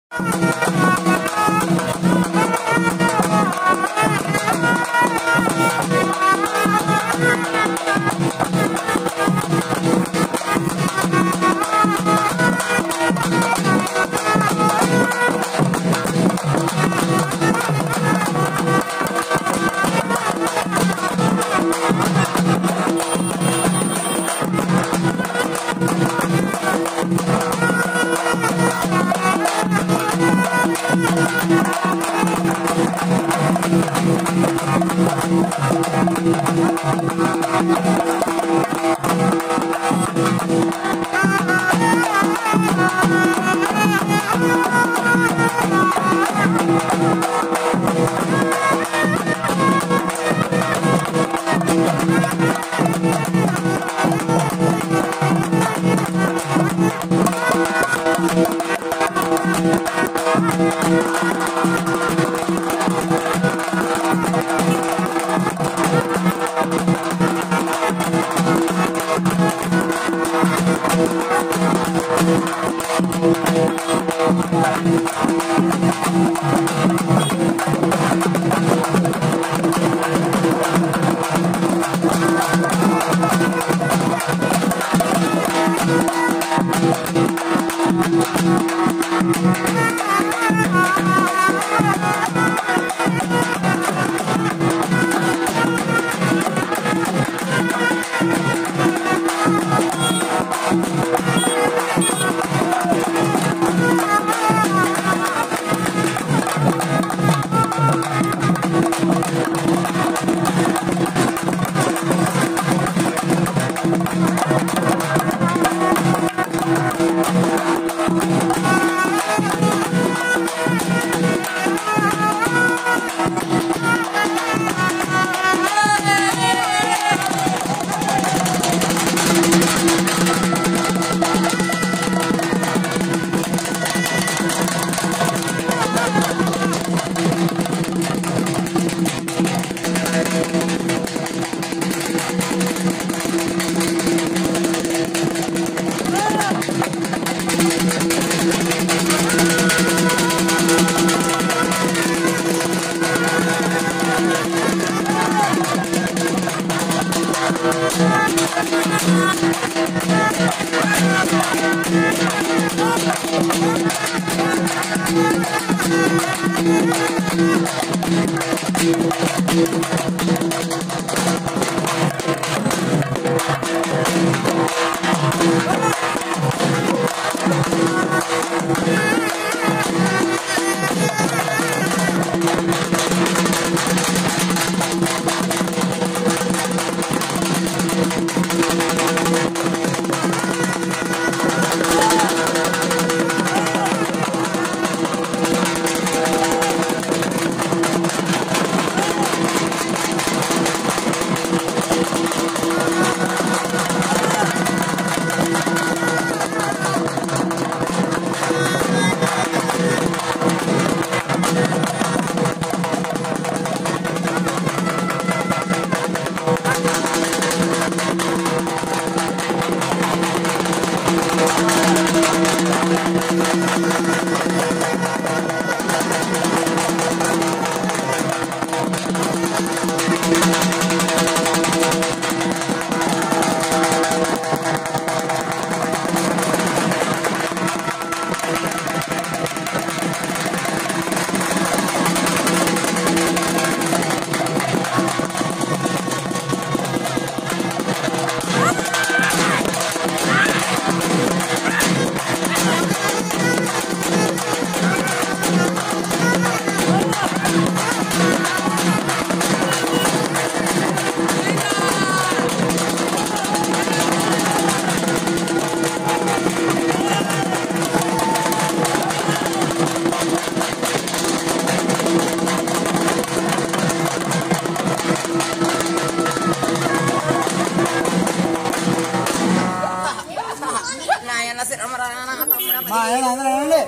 నాయన శిరమరాన మా ఆయన అందరూ ఏమండి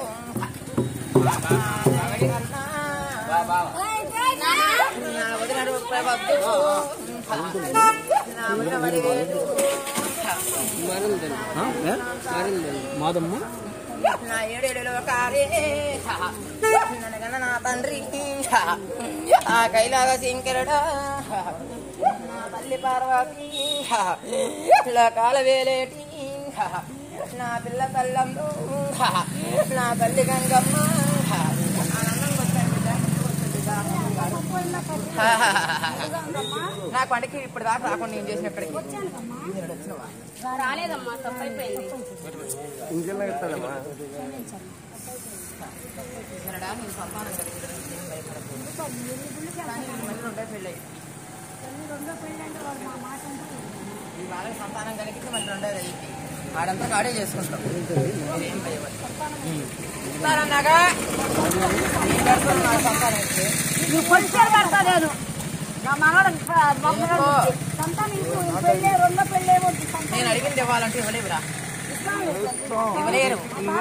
నా వదిన రూపాయి వద్దు నా వదిన వడిగేదు మాదమ్మ నా ఏడేడులో కారే ననగన నా తండ్రి ఆ కైలాగ శంకరుడా నా తల్లి పార్వతి లోకాల వేలేటి నా పిల్ల తల్లందు నా తల్లి గంగమ్మ ఆనందంగా వచ్చాను బిడ్డ. నా కొండకి ఇప్పుడు దాకా రాకుండా నేను చేసినప్పటికీ రాలేదమ్మా తప్పైపోయింది వినడా నేను సంతానం కలిగిందని నేను భయపడకు. కానీ ఈ మధ్య రెండో పెళ్ళి ఈ వాళ్ళకి సంతానం కలిగితే మళ్ళీ రెండోది అయింది ఆడంతా కాడే చేసుకుంటాం మీరేం భయపడదు సంతానన్నాగా ఈ గర్భం నా సంతానం ఇస్తే నువ్వు పొలిసేరు పెడతా నేను నా మనవడు మమ్మల్ని సంతానం ఇంకో పెళ్ళే రెండో పెళ్ళే వద్దు సంతానం నేను అడిగింది ఇవ్వాలంటే ఇవ్వలేవురా ఇవ్వలేరు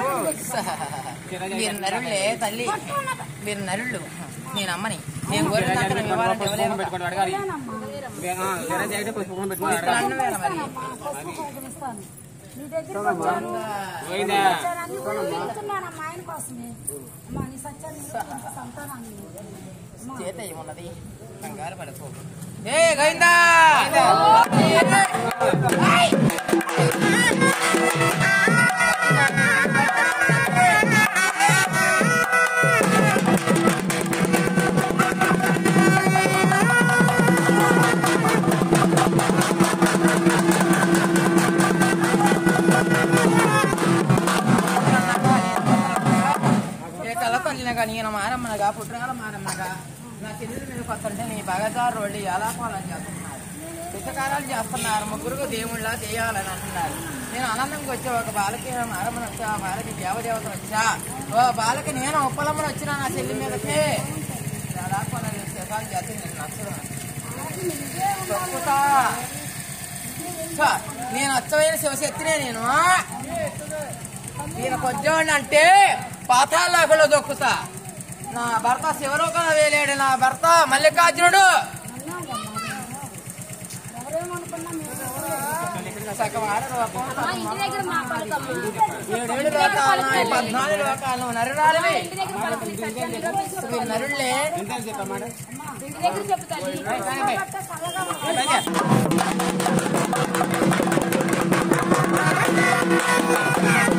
మీరు నరుళ్ళే తల్లి మీరు నరుళ్ళు నేను అమ్మని నేను కోరిన దాకా నువ్వు ఇవ్వాలంటే ఇవ్వలేను అన్నం వేరా మరి ఇస్తాను నీ దగ్గరికి వచ్చాను వచ్చాను, అన్ని కూడా వెళ్తున్నాను అమ్మా ఆయన కోసమే అమ్మా నీ సత్యాన్ని సంతానాన్ని అమ్మా చేత ఏమున్నది కంగారు పడుకో ఏ గోవిందా ఏ కళ్ళ తల్లినగా నేను మారమ్మనగా పుట్టినగా మారమ్మనగా నా చెల్లెలు మీద కొత్తంటే నీ బగదారు వాళ్ళు ఎలా పాలని చేస్తున్నారు పితకారాలు చేస్తున్నారు ముగ్గురుకు దేవుళ్ళ చేయాలని అంటున్నారు నేను ఆనందంగా వచ్చా ఒక బాలకి మారమ్మని వచ్చా ఆ బాలకి దేవదేవత వచ్చా ఓ బాలకి నేను ఉప్పలమ్మని వచ్చినా నా చెల్లి మీదకి ఎలా పాలని శేషాలు చేస్తే నేను నచ్చదు తప్పుతా చ, నేను అచ్చమైన శివశక్తినే నేను నేను కొంచెం అంటే పాతాళాకులో దొక్కుతా నా భర్త శివలోకంలో వేలేడు నా భర్త మల్లికార్జునుడు ఎవరేమనుకున్నా మేము ఎవరు సగం ఆడలోకం, మా ఇంటి దగ్గర మా పలకమ్మ ఏడేడు లోకాలు నాయి, పద్నాలుగు లోకాలు నరురాలివి ఇంటి దగ్గర పలకలు సత్యాన్ని నిరూపిస్తున్నాం. మీరు నరుళ్ళే ఇంటి దగ్గర చెప్తాను చల్లగా ఉంటుంది. అలాగే.